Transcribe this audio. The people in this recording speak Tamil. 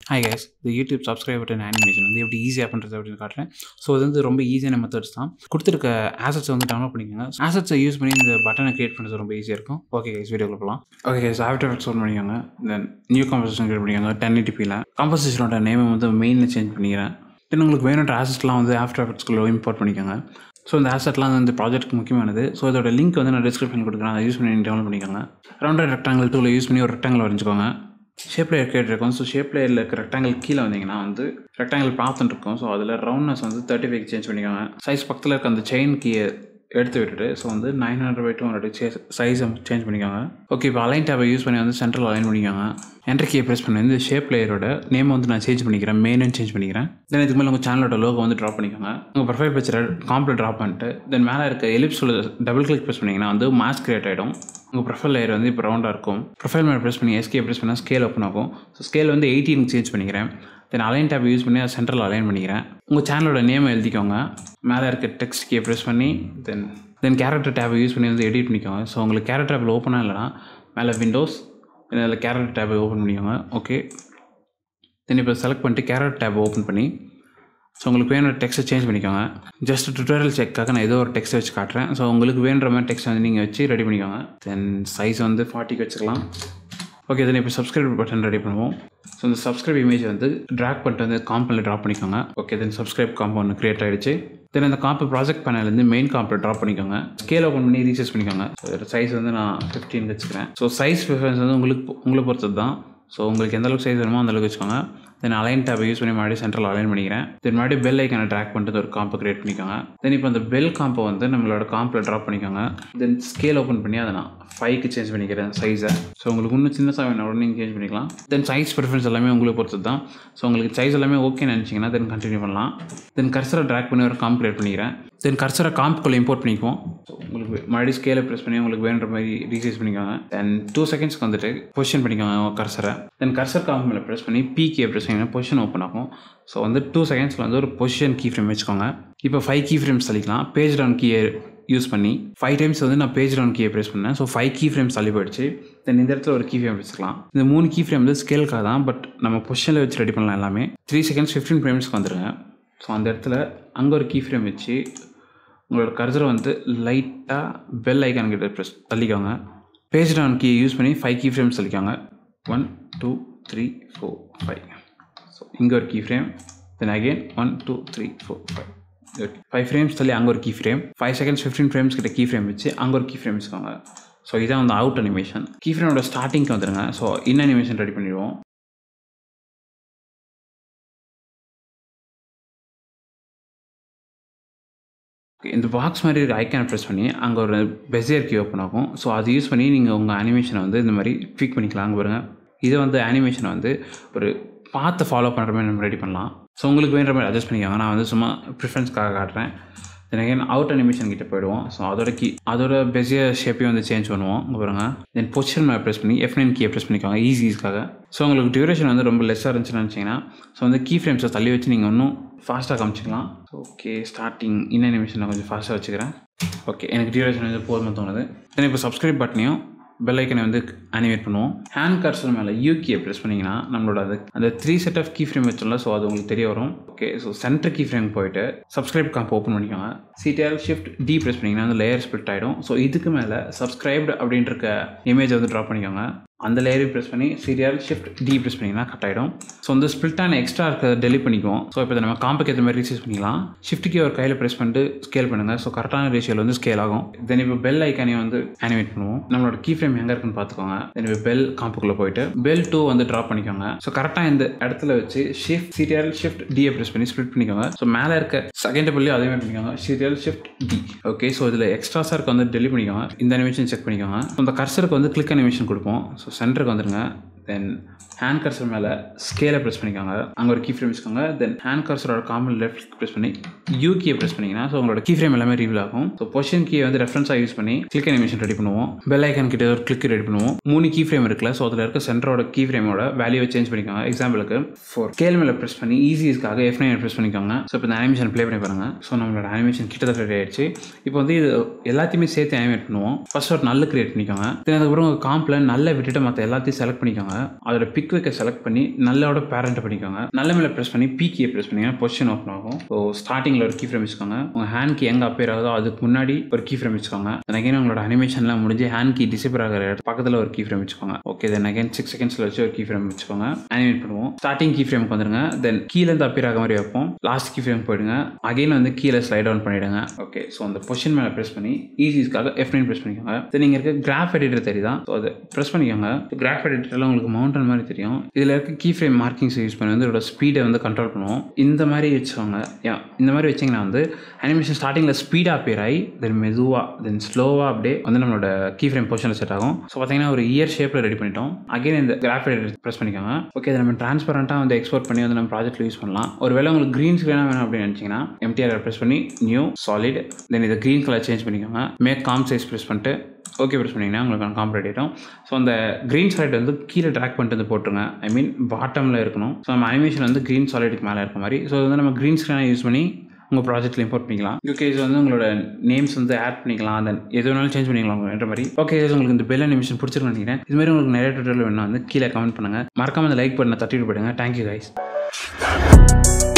ஹாய் கைஸ் இந்த யூடியூப் சப்ஸ்கிரைப் பட்டன் அனிமேஷன் வந்து எப்படி ஈஸியாக பண்ணுறது அப்படின்னு காட்டுறேன் ஸோ இது வந்து ரொம்ப ஈஸியான மெத்தட்ஸ் தான் கொடுத்துருக்க ஆசட்ஸ் வந்து டவுன்லோட் பண்ணிக்கோங்க ஆசட்ஸை யூஸ் பண்ணி இந்த பட்டனை கிரியேட் பண்ணுறது ரொம்ப ஈஸியாக இருக்கும் ஓகே கைஸ் வீடியோக்குள்ள போகலாம் okay guys after effects on பண்ணிக்கோங்க தென் நியூ காம்போசிஷன் கிரியேட் பண்ணிக்கோங்க டென் எயிட்டிபியில் காம்போசிஷனோட நேமை வந்து மெயினில் சேஞ்ச் பண்ணிக்கிறேன் தென் உங்களுக்கு வேணுன்ற ஆசட்ஸ்லாம் வந்து ஆஃப்டர் எஃபெக்ட்ஸ்குள்ளே இம்போர்ட் பண்ணிக்கோங்க ஸோ இந்த ஆசட்லாம் வந்து இந்த ப்ராஜெக்ட்டுக்கு முக்கியமானது ஸோ இதோட லிங்க் வந்து நான் டிஸ்கிரிப்ஷன் கொடுக்குறேன் அதை யூஸ் பண்ணி டவுன்லோட் பண்ணிக்கோங்க ரவுண்டட் ரெக்டாங்கிள் டூவில் யூஸ் பண்ணி ஒரு ரெக்டாங்கிள் வரைஞ்சிக்கோங்க ஷேப் லேயர் கேட்டிருக்கோம் ஸோ ஷேப் லேயரில் இருக்க ரெக்டாங்கிள் கீழே வந்தீங்கன்னா வந்து ரெக்டாங்கிள் பார்த்துட்டு இருக்கும் ஸோ அதில் ரவுண்ட்னஸ் வந்து தேர்ட்டி ஃபைவ் சேஞ்ச் பண்ணிக்கோங்க சைஸ் பக்கத்தில் இருக்க அந்த செயின் கீயை எடுத்து விட்டுட்டு ஸோ வந்து nine hundred by two hundred சைஸை சேஞ்ச் பண்ணிக்கோங்க ஓகே இப்போ அலைன் டேப்பை யூஸ் பண்ணி வந்து சென்ட்ரல் அலைன் பண்ணிக்கோங்க என்ட்ரி கீயை ப்ரெஸ் பண்ணி வந்து ஷேப் லேயரோட நேம் வந்து நான் சேஞ்ச் பண்ணிக்கிறேன் மெயினும் சேஞ்ச் பண்ணிக்கிறேன் தென் இதுக்கு மேலே உங்கள் சேனலோட லோகோ வந்து ட்ராப் பண்ணிக்கோங்க உங்கள் ப்ரொஃபைல் பிக்சரை காம்ப்ளீட் ட்ராப் பண்ணிட்டு தென் மேலே இருக்க எலிப்ஸில் டபுள் கிளிக் ப்ரெஸ் பண்ணிங்கன்னா வந்து மாஸ்க் கிரியேட் ஆகிடும் உங்கள் ப்ரொஃபைல் லேயர் வந்து இப்போ ரவுண்டாக இருக்கும் ப்ரொஃபைல் மேலே ப்ரெஸ் பண்ணி எஸ்கே ப்ரெஸ் பண்ணால் ஸ்கேல் ஓப்பன் ஆகும் ஸோ ஸ்கேல் வந்து எயிட்டீன் சேஞ்ச் பண்ணிக்கிறேன் தென் அலைன் டேப் யூஸ் பண்ணி அதை சென்ட்ரல் அலைன் பண்ணிக்கிறேன் உங்கள் சேனலோட நேமை எழுதிக்கோங்க மேலே இருக்க டெக்ஸ்ட் கே ப்ரெஸ் பண்ணி தென் தென் கேரக்டர் டேப்பை யூஸ் பண்ணி வந்து எடிட் பண்ணிக்கோங்க ஸோ உங்களுக்கு கேரக்டர் டேப்பில் ஓப்பனாக இல்லைனா மேலே விண்டோஸ் அதில் கேரக்டர் டேப்பை ஓப்பன் பண்ணிக்கோங்க ஓகே தென் இப்போ செலக்ட் பண்ணிட்டு கேரக்டர் டேப் ஓப்பன் பண்ணி ஸோ உங்களுக்கு வேணுற டெக்ஸ்ட்டை சேஞ்ச் பண்ணிக்கோங்க ஜஸ்ட் டுட்டோரியல் செக்காக நான் ஏதோ ஒரு டெக்ஸ்ட் வச்சு காட்டுறேன் ஸோ உங்களுக்கு வேணுற மாதிரி டெக்ஸ்ட் வந்து நீங்கள் வச்சு ரெடி பண்ணிக்கோங்க தென் சைஸ் வந்து ஃபார்ட்டிக்கு வச்சுக்கலாம் ஓகே தென் இப்போ சப்ஸ்கிரைப் பட்டன் ரெடி பண்ணுவோம் ஸோ இந்த சப்ஸ்கிரைப் இமேஜ் வந்து ட்ராக் பண்ணிட்டு வந்து காம்பில் ட்ராப் பண்ணிக்கோங்க ஓகே தென் சப்ஸ்கிரைப் காம்போ ஒன்று க்ரியேட் ஆகிடுச்சு தென் அந்த காம்பு ப்ராஜெக்ட் பேனல்லேருந்து மெயின் காம்பில் ட்ராப் பண்ணிக்கோங்க ஸ்கேல் ஓப்பன் பண்ணி ரீசர்ச் பண்ணிக்கோங்க ஸோ சைஸ் வந்து நான் ஃபிஃப்டீன் வச்சுக்கிறேன் ஸோ சைஸ் ப்ரிஃபரன்ஸ் வந்து உங்களுக்கு உங்களை பொறுத்தது தான் ஸோ உங்களுக்கு எந்த அளவுக்கு சைஸ் வேணுமோ அந்த அளவுக்கு வச்சுக்கோங்க தென் அலைன் டேப்பை யூஸ் பண்ணி மறுபடியும் சென்ட்ரல் அலைன் பண்ணிக்கிறேன் தென் மறுபடியும் பெல் ஐக்கான ட்ராக் பண்ணிட்டு ஒரு காம்பை கிரியேட் பண்ணிக்கோங்க தென் இப்போ அந்த பெல் காம்பை வந்து நம்மளோட காம்பில் ட்ராப் பண்ணிக்கோங்க தென் ஸ்கேல் ஓப்பன் பண்ணி அதை நான் ஃபைவ்க்கு சேஞ்ச் பண்ணிக்கிறேன் சைஸை ஸோ உங்களுக்கு இன்னும் சின்னதாக வேணும் உடனே நீங்கள் சேஞ்ச் பண்ணிக்கலாம் தென் சைஸ் ப்ரிஃபரன்ஸ் எல்லாமே உங்களுக்கு பொறுத்தது தான் ஸோ உங்களுக்கு சைஸ் எல்லாமே ஓகே நினச்சிங்கன்னா தென் கண்டினியூ பண்ணலாம் தென் கர்சரை ட்ராக் பண்ணி ஒரு காம்ப் கிரியேட் பண்ணிக்கிறேன் தென் கர்சரை காம்ப்குள்ளே இம்போர்ட் பண்ணிக்குவோம் ஸோ உங்களுக்கு மறுபடியும் ஸ்கேலை ப்ரெஸ் பண்ணி உங்களுக்கு வேணுன்ற மாதிரி ரீசைஸ் பண்ணிக்கோங்க தென் டூ செகண்ட்ஸ்க்கு வந்துட்டு பொசிஷன் பண்ணிக்கோங்க கர்சரை தென் கர்சர் காம்ப் மேலே ப்ரெஸ் பண்ணி பி கே ப்ரெஸ் பண்ணிங்கன்னா பொசிஷன் ஓப்பன் ஆகும் ஸோ வந்து டூ செகண்ட்ஸில் வந்து ஒரு பொசிஷன் கீ ஃப்ரேம் வச்சுக்கோங்க இப்போ ஃபைவ் கீ ஃப்ரேம்ஸ் தள்ளிக்கலாம் பேஜ் டவுன் கீயை யூஸ் பண்ணி ஃபைவ் டைம்ஸ் வந்து நான் பேஜ் டவுன் கீயை ப்ரெஸ் பண்ணேன் ஸோ ஃபைவ் கீ ஃப்ரேம்ஸ் தள்ளி போயிடுச்சு தென் இந்த இடத்துல ஒரு கீ ஃப்ரேம் வச்சுக்கலாம் இந்த மூணு கீ ஃப்ரேம் வந்து ஸ்கேலுக்காக தான் பட் நம்ம பொசிஷனில் வச்சு ரெடி பண்ணலாம் எல்லாமே த்ரீ செகண்ட்ஸ் ஃபிஃப்டீன் ஃப்ரேம்ஸ்க்கு வந்துருங்க ஸோ அந்த இடத்துல அங்கே ஒரு கீ ஃப்ரேம் வச்சு உங்களோட கர்சரை வந்து லைட்டாக பெல் ஐக்கான் கிட்ட ப்ரெஸ் தள்ளிக்கோங்க பேஜ் டவுன் கீயை யூஸ் பண்ணி ஃபைவ் கீ ஃப்ரேம்ஸ் தள்ளிக்கோங்க one two three four five so இங்கே ஒரு key frame then again one two three four five five frames தள்ளி அங்கே ஒரு key frame five seconds fifteen frames கிட்ட கீ ஃப்ரேம் வச்சு அங்கே ஒரு கீ ஃப்ரேம் வச்சுக்கோங்க ஸோ இதான் வந்து அவுட் அனிமேஷன் கீ ஃப்ரேமோட ஸ்டார்டிங்க்கு வந்துடுங்க ஸோ இன் அனிமேஷன் ரெடி பண்ணிடுவோம் இந்த பாக்ஸ் மாதிரி இருக்க ஐக்கானை ப்ரெஸ் பண்ணி அங்கே ஒரு பெசியர் கீ ஓப்பன் ஆகும் ஸோ அதை யூஸ் பண்ணி நீங்கள் உங்கள் அனிமேஷனை வந்து இந்த மாதிரி ட்வீக் பண்ணிக்கலாம் அங்கே பாருங்கள் இதை வந்து அனிமேஷனை வந்து ஒரு பார்த்து ஃபாலோ பண்ணுற மாதிரி நம்ம ரெடி பண்ணலாம் ஸோ உங்களுக்கு வேணுற மாதிரி அட்ஜஸ்ட் பண்ணிக்கோங்க நான் வந்து சும்மா ப்ரிஃபரன்ஸ்க்காக காட்டுறேன் தென் அகைன் அவுட் அனிமேஷன் கிட்ட போயிடுவோம் ஸோ அதோட கீ அதோட பெசியர் ஷேப்பையும் வந்து சேஞ்ச் பண்ணுவோம் இங்கே பாருங்க தென் பொசிஷன் மேலே ப்ரெஸ் பண்ணி எஃப் நைன் கீயை ப்ரெஸ் பண்ணிக்கோங்க ஈஸிஸ்க்காக ஸோ உங்களுக்கு டியூரேஷன் வந்து ரொம்ப லெஸ்ஸாக இருந்துச்சுன்னு நினச்சிங்கன்னா ஸோ வந்து கீ ஃப்ரேம்ஸை தள்ளி வச்சு நீங்கள் இன்னும் ஃபாஸ்ட்டாக காமிச்சிக்கலாம் ஓகே ஸ்டார்டிங் இன் அனிமேஷனை கொஞ்சம் ஃபாஸ்ட்டாக வச்சுக்கிறேன் ஓகே எனக்கு டியூரேஷன் வந்து போதுமாக தோணுது தென் இப்போ சப்ஸ்கிரைப் பட்டனையும் பெல் ஐக்கனை வந்து அனிமேட் பண்ணுவோம் ஹேண்ட் கர்சர் மேலே யூகியை ப்ரெஸ் பண்ணிங்கன்னா நம்மளோட அது அந்த three set of key frame வச்சோம்ல ஸோ அது உங்களுக்கு தெரிய வரும் okay so center key frame போயிட்டு சப்ஸ்கிரைப் காம்ப் ஓப்பன் பண்ணிக்கோங்க சிடிஆர் ஷிஃப்ட் டி ப்ரெஸ் பண்ணிங்கன்னா அந்த லேயர் ஸ்பிளிட் ஆகிடும் ஸோ இதுக்கு மேலே சப்ஸ்கிரைப்டு அப்படின்ற இருக்க இமேஜை வந்து ட்ரா பண்ணிக்கோங்க அந்த லேயரையும் ப்ரெஸ் பண்ணி சீரியல் ஷிஃப்ட் டி ப்ரெஸ் பண்ணிங்கன்னா கட் ஆகிடும் ஸோ இந்த ஸ்பிளிட்டான எக்ஸ்ட்ரா இருக்கிறத டெலிட் பண்ணிக்குவோம் ஸோ இப்போ நம்ம காம்புக்கு ஏற்ற மாதிரி ரீசைஸ் பண்ணிக்கலாம் ஷிஃப்ட்டுக்கு ஒரு கையில் ப்ரெஸ் பண்ணிட்டு ஸ்கேல் பண்ணுங்கள் ஸோ கரெக்டான ரேஷியோவில் வந்து ஸ்கேல் ஆகும் தென் இப்போ பெல் ஐக்கானையும் வந்து அனிமேட் பண்ணுவோம் நம்மளோட கீ ஃப்ரேம் எங்கே இருக்குன்னு பார்த்துக்கோங்க தென் இப்போ பெல் காம்புக்குள்ளே போயிட்டு பெல் டூ வந்து ட்ரா பண்ணிக்கோங்க ஸோ கரெக்டாக இந்த இடத்துல வச்சு ஷிஃப்ட் சீரியல் ஷிஃப்ட் டியை ப்ரெஸ் பண்ணி ஸ்ப்ளிட் பண்ணிக்கோங்க ஸோ மேலே இருக்க செகண்ட் பிள்ளையும் அதே மாதிரி பண்ணிக்கோங்க serial shift D okay so இதில் எக்ஸ்ட்ராஸாக இருக்க வந்து டெலிட் பண்ணிக்கோங்க இந்த அனிமேஷன் செக் பண்ணிக்கோங்க ஸோ இந்த கர்சருக்கு வந்து கிளிக் அனிமேஷன் கொடுப்போம் ஸோ சென்டருக்கு வந்துருங்க தென் ஹேண்ட் கர்சர் மேலே ஸ்கேலை ப்ரெஸ் பண்ணிக்கோங்க அங்கே ஒரு கீ ஃப்ரேம் வச்சுக்கோங்க தென் ஹேண்ட் கர்சரோட காமன் லெஃப்ட் ப்ரெஸ் பண்ணி யூ கீயை ப்ரெஸ் பண்ணிங்கன்னா ஸோ உங்களோட கீ ஃப்ரேம் எல்லாமே ரிவீல் ஆகும் ஸோ பொசிஷன் கீயை வந்து ரெஃபரன்ஸாக யூஸ் பண்ணி கிளிக் அனிமேஷன் ரெடி பண்ணுவோம் பெல் ஐக்கன் கிட்ட ஒரு கிளிக் ரெடி பண்ணுவோம் மூணு கீ ஃப்ரேம் இருக்குல்ல ஸோ அதில் இருக்க சென்டரோட கீ ஃப்ரேமோட வேல்யூவை சேஞ்ச் பண்ணிக்கோங்க எக்ஸாம்பிளுக்கு ஃபோர் ஸ்கேல் மேலே ப்ரெஸ் பண்ணி ஈஸிஸ்க்காக எஃப் நைன் ப்ரெஸ் பண்ணிக்கோங்க ஸோ இப்போ இந்த அனிமேஷன் ப்ளே பண்ணி பாருங்க ஸோ நம்மளோட அனிமேஷன் கிட்டத்தட்ட ரெடி ஆயிடுச்சு இப்போ வந்து இது எல்லாத்தையுமே சேர்த்து அனிமேட் பண்ணுவோம் ஃபர்ஸ்ட் ஒரு நல்ல கிரியேட் பண்ணிக்கோங்க தென் அதுக்கப்புறம் உங்கள் காம்பில் நல்ல விட்டுட்டு மற்ற எல்லாத்தையும் செலக்ட் பண்ணிக்கோங்க பண்ணிக்கோங்க அதோட பிக் வைக்க செலக்ட் பண்ணி நல்லோட பேரண்ட்டை பண்ணிக்கோங்க நல்ல மேலே ப்ரெஸ் பண்ணி பி கீயை ப்ரெஸ் பண்ணிங்கன்னா பொசிஷன் ஓப்பன் ஆகும் ஸோ ஸ்டார்டிங்கில் ஒரு கீ ஃப்ரேம் வச்சுக்கோங்க உங்கள் ஹேண்ட் கீ எங்கே அப்பேர் ஆகுதோ அதுக்கு முன்னாடி ஒரு கீ ஃப்ரேம் வச்சுக்கோங்க தென் அகைன் உங்களோட அனிமேஷன்லாம் முடிஞ்சு ஹேண்ட் கீ டிசேபிள் ஆகிற இடத்து பக்கத்தில் ஒரு கீ ஃப்ரேம் வச்சுக்கோங்க ஓகே தென் அகைன் சிக்ஸ் செகண்ட்ஸில் வச்சு ஒரு கீ ஃப்ரேம் வச்சுக்கோங்க அனிமேட் பண்ணுவோம் ஸ்டார்டிங் கீ ஃப்ரேமுக்கு வந்துருங்க தென் கீழேருந்து அப்பேர் ஆக மாதிரி வைப்போம் லாஸ்ட் கீ ஃப்ரேம் போயிடுங்க அகைன் வந்து கீழே ஸ்லைட் டவுன் பண்ணிவிடுங்க ஓகே ஸோ அந்த பொசிஷன் மேலே ப்ரெஸ் பண்ணி ஈஸிஸ்க்காக எஃப் நைன் ப்ரெஸ் பண்ணிக்கோங்க தென் நீங்கள் இருக்க கிராஃப் எடிட்டர் தெரியுதா ஸோ அதை ப்ரெஸ் பண்ணிக்கோங்க கிராஃப் எடிட்டரில் உங்களுக்கு மவுண்டன் மாதிரி தெரியும் இதில் இருக்க கீ ஃப்ரேம் மார்க்கிங்ஸ் யூஸ் பண்ணி வந்து இதோட ஸ்பீடை வந்து கண்ட்ரோல் பண்ணுவோம் இந்த மாதிரி வச்சுக்கோங்க யா இந்த மாதிரி வச்சிங்கன்னா வந்து அனிமேஷன் ஸ்டார்டிங்கில் ஸ்பீடாக அப்பேர் ஆகி தென் மெதுவாக தென் ஸ்லோவாக அப்படியே வந்து நம்மளோட கீ ஃப்ரேம் பொசிஷனில் செட் ஆகும் ஸோ பார்த்தீங்கன்னா ஒரு இயர் ஷேப்பில் ரெடி பண்ணிட்டோம் அகைன் இந்த கிராஃப் எடிட்டர் ப்ரெஸ் பண்ணிக்கோங்க ஓகே இதை நம்ம ட்ரான்ஸ்பரண்ட்டாக வந்து எக்ஸ்போர்ட் பண்ணி வந்து நம்ம ப்ராஜெக்ட்டில் யூஸ் பண்ணலாம் ஒருவேளை உங்களுக்கு க்ரீன் ஸ்க்ரீனாக வேணும் அப்படின்னு நினச்சிங்கன்னா எம்டிஆர் ப்ரெஸ் பண்ணி நியூ சாலிட் தென் இதை க்ரீன் கலர் சேஞ்ச் பண்ணிக்கோங்க மேக் காம் சைஸ் ப்ரெஸ் பண்ணிட்டு ஓகே ப்ரெஸ் பண்ணிங்கன்னா உங்களுக்கு காம்பரேட் ஆகிடும் ஸோ அந்த க்ரீன் சாலிட் வந்து கீழே ட்ராக் பண்ணிட்டு வந்து போட்டுருங்க ஐ மீன் பாட்டமில் இருக்கணும் ஸோ நம்ம அனிமேஷன் வந்து க்ரீன் சாலிடுக்கு மேலே இருக்க மாதிரி ஸோ வந்து நம்ம க்ரீன் ஸ்க்ரீனாக யூஸ் பண்ணி உங்கள் ப்ராஜெக்ட்டில் இம்போர்ட் பண்ணிக்கலாம் ஓகே இது வந்து உங்களோட நேம்ஸ் வந்து ஆட் பண்ணிக்கலாம் தென் எது வேணாலும் சேஞ்ச் பண்ணிக்கலாம் என்ற மாதிரி ஓகே உங்களுக்கு இந்த பெல் அனிமேஷன் பிடிச்சிருக்குன்னு நினைக்கிறேன் இது மாதிரி உங்களுக்கு நிறைய டுட்டோரியல் வேணும் வந்து கீழே கமெண்ட் பண்ணுங்கள் மறக்காம அந்த லைக் பண்ண தட்டிட்டு போயிடுங்க தேங்க்யூ கைஸ்